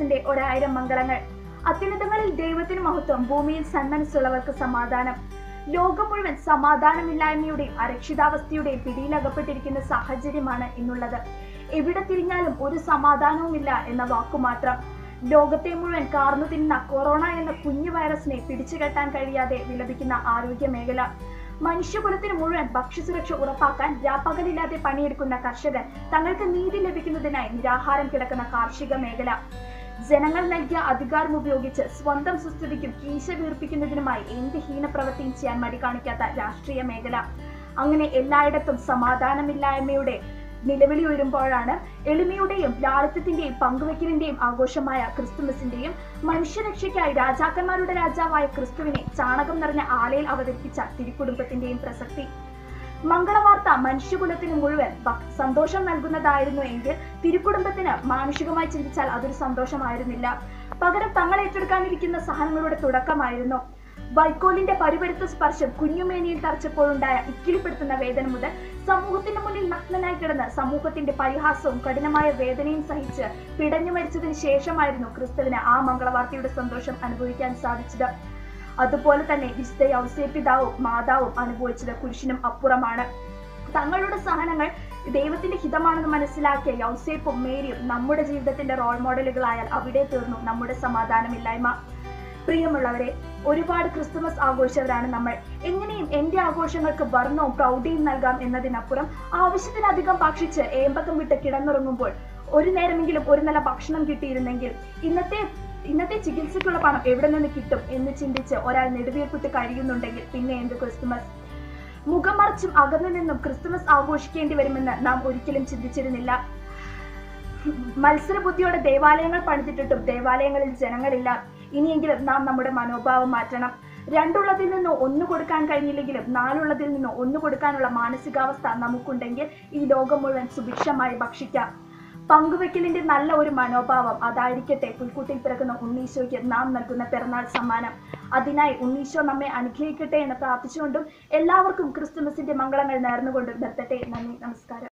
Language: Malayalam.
ക്രിസ്തുമസിന്റെ ഒരായിരം മംഗളങ്ങൾ അത്യുന്നതങ്ങളിൽ ദൈവത്തിന് മഹത്വം ഭൂമിയിൽ സന്മനസ്സുള്ളവർക്ക് സമാധാനം ലോകം മുഴുവൻ സമാധാനമില്ലായ്മയുടെയും അരക്ഷിതാവസ്ഥയുടെയും പിടിയിലകപ്പെട്ടിരിക്കുന്ന സാഹചര്യമാണ് ഇന്നുള്ളത് എവിടെ തിരിഞ്ഞാലും ഒരു സമാധാനവുമില്ല എന്ന വാക്കുമാത്രം ലോകത്തെ മുഴുവൻ കാർന്നു തിന്ന കൊറോണ എന്ന കുഞ്ഞു വൈറസിനെ പിടിച്ചുകെട്ടാൻ കഴിയാതെ വിലപിക്കുന്ന ആരോഗ്യ മേഖല മനുഷ്യകുലത്തിന് മുഴുവൻ ഭക്ഷ്യസുരക്ഷ ഉറപ്പാക്കാൻ രാപ്പകലില്ലാതെ പണിയെടുക്കുന്ന കർഷകൻ തങ്ങൾക്ക് നീതി ലഭിക്കുന്നതിനായി നിരാഹാരം കിടക്കുന്ന കാർഷിക മേഖല ജനങ്ങൾ നൽകിയ അധികാരം ഉപയോഗിച്ച് സ്വന്തം സുസ്ഥിതിക്കും കീശ വീർപ്പിക്കുന്നതിനുമായി എന്ത് ഹീനപ്രവൃത്തിയും ചെയ്യാൻ മടി കാണിക്കാത്ത രാഷ്ട്രീയ മേഖല അങ്ങനെ എല്ലായിടത്തും സമാധാനമില്ലായ്മയുടെ നിലവിളി ഉയരുമ്പോഴാണ് എളിമയുടെയും ലാളിത്യത്തിന്റെയും പങ്കുവെക്കലിന്റെയും ആഘോഷമായ ക്രിസ്തുമസിന്റെയും മനുഷ്യരക്ഷയ്ക്കായി രാജാക്കന്മാരുടെ രാജാവായ ക്രിസ്തുവിനെ ചാണകം നിറഞ്ഞ ആലയിൽ അവതരിപ്പിച്ച തിരുക്കുടുംബത്തിന്റെയും പ്രസക്തി മംഗളവാർത്ത മനുഷ്യകുലത്തിന് മുഴുവൻ ഭ- സന്തോഷം നൽകുന്നതായിരുന്നു എങ്കിൽ തിരുക്കുടുംബത്തിന് മാനുഷികമായി ചിന്തിച്ചാൽ അതൊരു സന്തോഷമായിരുന്നില്ല പകരം തങ്ങൾ ഏറ്റെടുക്കാനിരിക്കുന്ന സഹനങ്ങളുടെ തുടക്കമായിരുന്നു വൈക്കോലിന്റെ പരുപരുത്ത സ്പർശം കുഞ്ഞുമേനിയിൽ തറച്ചപ്പോഴുണ്ടായ ഇക്കിളിപ്പെടുത്തുന്ന വേദന മുതൽ സമൂഹത്തിന്റെ മുന്നിൽ നഗ്നനായി കിടന്ന് സമൂഹത്തിന്റെ പരിഹാസവും കഠിനമായ വേദനയും സഹിച്ച് പിടഞ്ഞു മരിച്ചതിന് ശേഷമായിരുന്നു ക്രിസ്തുവിന് ആ മംഗളവാർത്തയുടെ സന്തോഷം അനുഭവിക്കാൻ സാധിച്ചത് അതുപോലെ തന്നെ വിശുദ്ധ യൗസേപിതാവും മാതാവും അനുഭവിച്ചത് കുരിശിനും അപ്പുറമാണ് തങ്ങളുടെ സഹനങ്ങൾ ദൈവത്തിന്റെ ഹിതമാണെന്ന് മനസ്സിലാക്കിയ യൗസേപ്പും മേരിയും നമ്മുടെ ജീവിതത്തിന്റെ റോൾ മോഡലുകളായാൽ അവിടെ തീർന്നു നമ്മുടെ സമാധാനമില്ലായ്മ പ്രിയമുള്ളവരെ ഒരുപാട് ക്രിസ്തുമസ് ആഘോഷിച്ചവരാണ് നമ്മൾ എങ്ങനെയും എന്റെ ആഘോഷങ്ങൾക്ക് വർണ്ണവും പ്രൗഢിയും നൽകാം എന്നതിനപ്പുറം ആവശ്യത്തിലധികം ഭക്ഷിച്ച് ഏമ്പക്കം വിട്ട് കിടന്നുറങ്ങുമ്പോൾ ഒരു നേരമെങ്കിലും ഒരു നല്ല ഭക്ഷണം കിട്ടിയിരുന്നെങ്കിൽ ഇന്നത്തെ ഇന്നത്തെ ചികിത്സയ്ക്കുള്ള പണം എവിടെ നിന്ന് കിട്ടും എന്ന് ചിന്തിച്ച് ഒരാൾ നെടുവീർപ്പിട്ട് കഴിയുന്നുണ്ടെങ്കിൽ പിന്നെ എന്ത് ക്രിസ്തുമസ് മുഖം മറച്ചും അകന്നു നിന്നും ക്രിസ്തുമസ് ആഘോഷിക്കേണ്ടി വരുമെന്ന് നാം ഒരിക്കലും ചിന്തിച്ചിരുന്നില്ല മത്സരബുദ്ധിയോടെ ദേവാലയങ്ങൾ പണിതിട്ടിട്ടും ദേവാലയങ്ങളിൽ ജനങ്ങളില്ല ഇനിയെങ്കിലും നാം നമ്മുടെ മനോഭാവം മാറ്റണം രണ്ടുള്ളതിൽ നിന്ന് ഒന്ന് കൊടുക്കാൻ കഴിഞ്ഞില്ലെങ്കിലും നാലുള്ളതിൽ നിന്ന് ഒന്ന് കൊടുക്കാനുള്ള മാനസികാവസ്ഥ നമുക്കുണ്ടെങ്കിൽ ഈ ലോകം മുഴുവൻ സുഭിക്ഷമായി ഭക്ഷിക്കാം പങ്കുവെക്കലിന്റെ നല്ല ഒരു മനോഭാവം അതായിരിക്കട്ടെ പുൽക്കൂട്ടിൽ പിറക്കുന്ന ഉണ്ണീശോയ്ക്ക് നാം നൽകുന്ന പിറന്നാൾ സമ്മാനം അതിനായി ഉണ്ണീശോ നമ്മെ അനുഗ്രഹിക്കട്ടെ എന്ന് പ്രാർത്ഥിച്ചുകൊണ്ടും എല്ലാവർക്കും ക്രിസ്തുമസിന്റെ മംഗളങ്ങൾ നേർന്നുകൊണ്ടും നിർത്തട്ടെ നന്ദി നമസ്കാരം